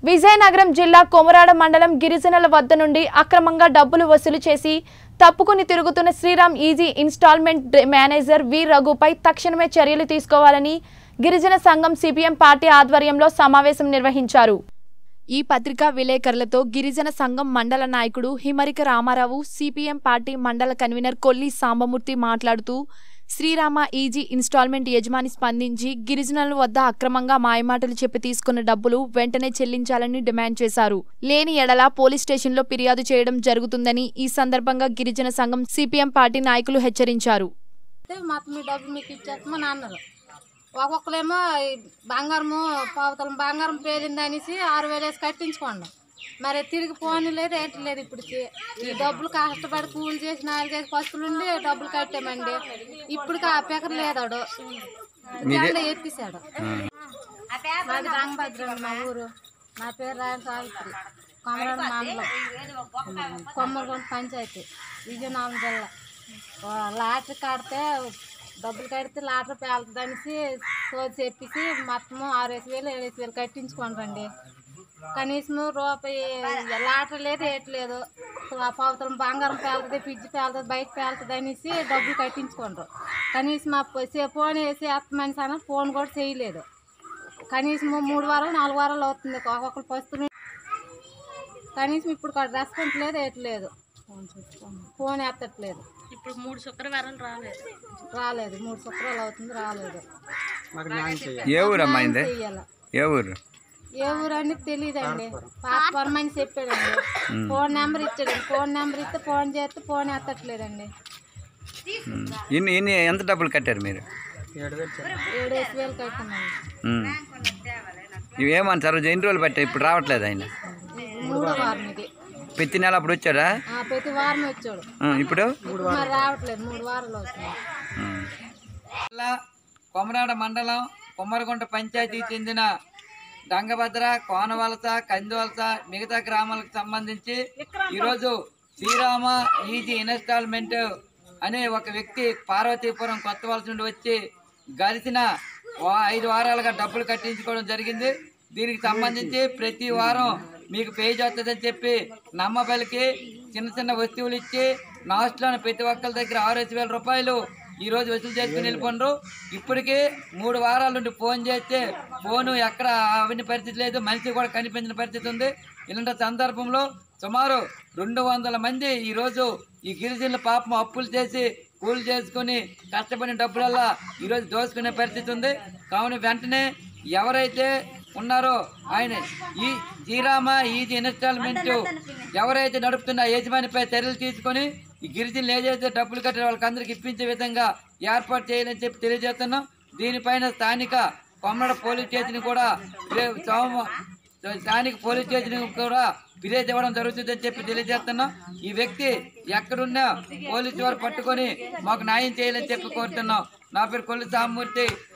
విజయనగరం జిల్లా కొమరాడ మండలం గిరిజనుల వద్ద నుండి అక్రమంగా డబ్బులు వసూలు చేసి తప్పుకుని తిరుగుతున్న శ్రీరామ్ ఈజీ ఇన్స్టాల్మెంట్ డ- మేనేజర్ వి రఘుపై తక్షణమే చర్యలు తీసుకోవాలని గిరిజన సంఘం సిపిఎం పార్టీ ఆధ్వర్యంలో సమావేశం నిర్వహించారు ఈ పత్రికా విలేకరులతో గిరిజన సంఘం మండల నాయకుడు హిమరిక రామారావు సిపిఎం పార్టీ మండల కన్వీనర్ కొల్లి సాంబమూర్తి మాట్లాడుతూ శ్రీరామ ఈజీ ఇన్స్టాల్మెంట్ యజమాని స్పందించి గిరిజనుల వద్ద అక్రమంగా మాయమాటలు చెప్పి తీసుకున్న డబ్బులు వెంటనే చెల్లించాలని డిమాండ్ చేశారు లేని ఎడల పోలీస్ స్టేషన్లో ఫిర్యాదు చేయడం జరుగుతుందని ఈ సందర్భంగా గిరిజన సంఘం సిపిఎం పార్టీ నాయకులు హెచ్చరించారు అయితే మొత్తం మీ డబ్బులు మీకు ఇచ్చేస్తామని అన్నారు ఒక్కొక్కరేమో ఈ బంగారము పావతలం బంగారం పేలింది అనేసి ఆరు వేలు వేసి కట్టించుకోండి మరి తిరిగి పోనీ లేదు ఏంటి లేదు ఇప్పటికి ఈ డబ్బులు కష్టపడి కూలి చేసి నాలుగు చేసి పస్తులు ఉండి డబ్బులు కట్టామండి ఇప్పటికి ఆ పెకర్ లేదాడు జెండా ఎత్తిసాడు మాది రంగభద్రం మా ఊరు నా పేరు రాయన సావిత్రి కొమరం మండలం కొమ్మరగొండ పంచాయతీ విజయనగరం జిల్లా ఆ, లాటరీ కడితే డబ్బులు కడితే లాటరీ పేలుతుంది అనేసి సోది చెప్పేసి మొత్తము ఆరేసి వేలు ఏడేసి వేలు కట్టించుకోండి కనీసం రూపాయి లాటరీ లేదు ఏటి లేదు ఆ పవిత్రం బంగారం పేలుతుంది పిజ్జి పేలుతుంది బయట పేలుతుంది అనేసి డబ్బులు కట్టించుకోండ్రు కనీసం ఆ ప- సే- ఫోన్ వేసి మనిషి అన్న ఫోన్ కూడా చేయలేదు కనీసం మూడు వారాలు నాలుగు వారాలు అవుతుంది ఒక్కొక్కరు పస్తులు కనీసం ఇప్పుడు రెస్పాన్స్ లేదు ఏట్లేదు ఫోన్ ఎత్తట్లేదు ఇప్పుడు మూడు శుక్రవారం రాలేదు రాలేదు మూడు శుక్రాలు అవుతుంది రాలేదు ఏ ఊరమ్మా ఇది చెయ్యాలి ఏ ఊరు ఏ ఊరు అని తెలియదండి పాపవరం అని చెప్పాడండి ఫోన్ నెంబర్ ఇచ్చాడండి ఫోన్ నెంబర్ ఇస్తే ఫోన్ చేస్తే ఫోన్ ఎత్తట్లేదండి ఉమ్. ఇన్ని ఇన్ని ఎంత డబ్బులు కట్టారు మీరు ఏడేసి వేలు కట్టామండి ఉమ్. ఇవి ఏమంటారు ఎన్ని రోజులు పట్టాయి ఇప్పుడు రావట్లేదు ఆయన మూడో వారం ఇది ప్రతి నెల అప్పుడు వచ్చాడా ఆ, ప్రతి వారం వచ్చాడు ఉమ్, ఇప్పుడు మరి రావట్లేదు మూడు వారాలు అవుతుంది ఉమ్. జిల్లా కొమరాడ మండలం కొమ్మరగుంట పంచాయతీకి చెందిన దంగభద్ర కోనవలస కందివలస మిగతా గ్రామాలకు సంబంధించి ఈరోజు శ్రీరామ ఈజీ ఇన్స్టాల్మెంట్ అనే ఒక వ్యక్తి పార్వతీపురం కొత్త వలస నుండి వచ్చి గడిచిన వా- ఐదు వారాలుగా డబ్బులు కట్టించుకోవడం జరిగింది దీనికి సంబంధించి ప్రతి వారం మీకు పేజ్ వస్తుందని చెప్పి నమ్మబలికి చిన్న చిన్న వస్తువులు ఇచ్చి లాస్ట్లోని ప్రతి ఒక్కరి దగ్గర ఆరేసి వేల రూపాయలు ఈ రోజు వసూలు చేసుకుని వెళ్ళిపోండ్రు ఇప్పటికీ మూడు వారాల నుండి ఫోన్ చేస్తే ఫోను ఎక్కడ అవన్నీ పరిస్థితి లేదు మనిషి కూడా కనిపించిన పరిస్థితి ఉంది ఇలాంటి సందర్భంలో సుమారు రెండు వందల మంది ఈరోజు ఈ గిరిజనుల పాపం అప్పులు చేసి కూలి చేసుకుని కష్టపడిన డబ్బులల్లా ఈరోజు దోసుకునే పరిస్థితి ఉంది కావున వెంటనే ఎవరైతే ఉన్నారో ఆయన ఈ జీరామా ఈజీ ఇన్స్టాల్మెంట్ ఎవరైతే నడుపుతున్న ఆ యజమానిపై చర్యలు తీసుకొని ఈ గిరిజనులు ఏదైతే డబ్బులు కట్టిన వాళ్ళకి అందరికి ఇప్పించే విధంగా ఏర్పాటు చేయాలని చెప్పి తెలియజేస్తున్నాం దీనిపైన స్థానిక కొమ్మడ పోలీస్ స్టేషన్ కూడా రేపు సోమ స్థానిక పోలీస్ స్టేషన్ కూడా ఫిర్యాదు ఇవ్వడం జరుగుతుందని చెప్పి తెలియజేస్తున్నాం ఈ వ్యక్తి ఎక్కడున్నా పోలీసు వారు పట్టుకొని మాకు న్యాయం చేయాలని చెప్పి కోరుతున్నాం నా పేరు కొల్లు సామూర్తి